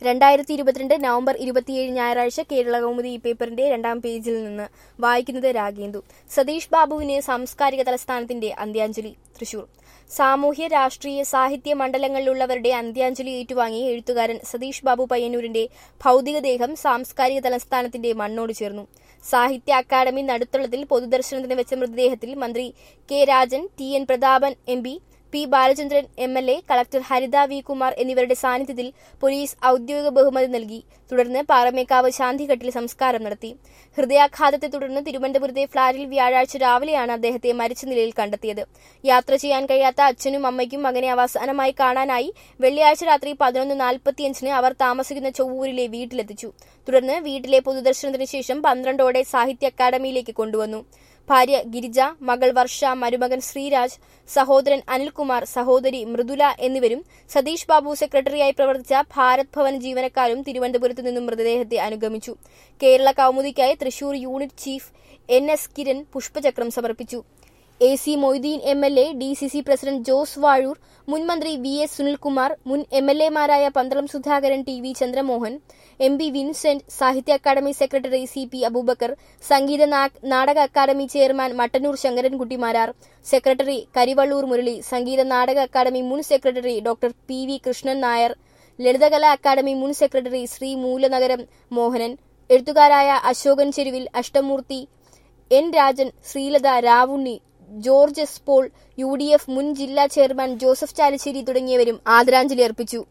രണ്ടായിരത്തി ഇരുപത്തിരണ്ട് നവംബർ ഇരുപത്തിയേഴ് ഞായറാഴ്ച കേരള കൗമുദി ഈ പേപ്പറിന്റെ രണ്ടാം പേജിൽ നിന്ന് വായിക്കുന്നത് രാഗേന്ദു സതീഷ് ബാബുവിന് സാംസ്കാരിക തലസ്ഥാനത്തിന്റെ അന്ത്യാഞ്ജലി തൃശൂർ സാമൂഹ്യ രാഷ്ട്രീയ സാഹിത്യ മണ്ഡലങ്ങളിലുള്ളവരുടെ അന്ത്യാഞ്ജലി ഏറ്റുവാങ്ങി എഴുത്തുകാരൻ സതീഷ് ബാബു പയ്യന്നൂരിന്റെ ഭൗതികദേഹം സാംസ്കാരിക തലസ്ഥാനത്തിന്റെ മണ്ണോട് ചേർന്നു സാഹിത്യ അക്കാദമി നടുത്തളത്തിൽ പൊതുദർശനത്തിന് വെച്ച മൃതദേഹത്തിൽ മന്ത്രി K Rajan T N Prathapan M P P Balachandran M L A collector Haritha V Kumar എന്നിവരുടെ സാന്നിധ്യത്തിൽ പോലീസ് ഔദ്യോഗിക ബഹുമതി നൽകി തുടർന്ന് പാറമേക്കാവ് ശാന്തിഘട്ടിൽ സംസ്കാരം നടത്തി ഹൃദയാഘാതത്തെ തുടർന്ന് തിരുവനന്തപുരത്തെ ഫ്ളാറ്റിൽ വ്യാഴാഴ്ച രാവിലെയാണ് അദ്ദേഹത്തെ മരിച്ച നിലയിൽ കണ്ടെത്തിയത് യാത്ര ചെയ്യാൻ കഴിയാത്ത അച്ഛനും അമ്മയ്ക്കും മകനെ അവസാനമായി കാണാനായി വെള്ളിയാഴ്ച രാത്രി പതിനൊന്ന് നാൽപ്പത്തിയഞ്ചിന് അവർ താമസിക്കുന്ന ചൊവ്വൂരിലെ വീട്ടിലെത്തിച്ചു തുടർന്ന് വീട്ടിലെ പൊതുദർശനത്തിന് ശേഷം പന്ത്രണ്ടോടെ സാഹിത്യ അക്കാദമിയിലേക്ക് കൊണ്ടുവന്നു ഭാര്യ ഗിരിജ മകൾ വർഷ മരുമകൻ ശ്രീരാജ് സഹോദരൻ അനിൽകുമാർ സഹോദരി മൃദുല എന്നിവരും സതീഷ് ബാബു സെക്രട്ടറിയായി പ്രവർത്തിച്ച ഭാരത് ഭവൻ ജീവനക്കാരും തിരുവനന്തപുരത്ത് നിന്നും മൃതദേഹത്തെ അനുഗമിച്ചു കേരള കൗമുദിക്കായി Thrissur unit chief N S Kiran പുഷ്പചക്രം സമർപ്പിച്ചു A C Moideen M L A D C C president Jose Vazhoor മുൻ മന്ത്രി വി എസ് സുനിൽകുമാർ മുൻ എം എൽ എമാരായ Pandalam Sudhakaran T V Chandramohan M P Vincent Sahitya academy secretary C P Abubacker Sangeetha Nataka academy chairman Mattannur Sankarankutty Marar secretary Karivellur Murali Sangeetha Nataka academy മുൻ secretary doctor P V Krishnan Nair Lalithakala academy മുൻ secretary Shri Moolanagaram Mohanan എഴുത്തുകാരായ Ashokan Cheruvil Ashtamoorthy N Rajan Sreelatha Ravunni George S Paul U D F മുൻ ജില്ലാ chairman Joseph Chalissery തുടങ്ങിയവരും ആദരാഞ്ജലി അർപ്പിച്ചു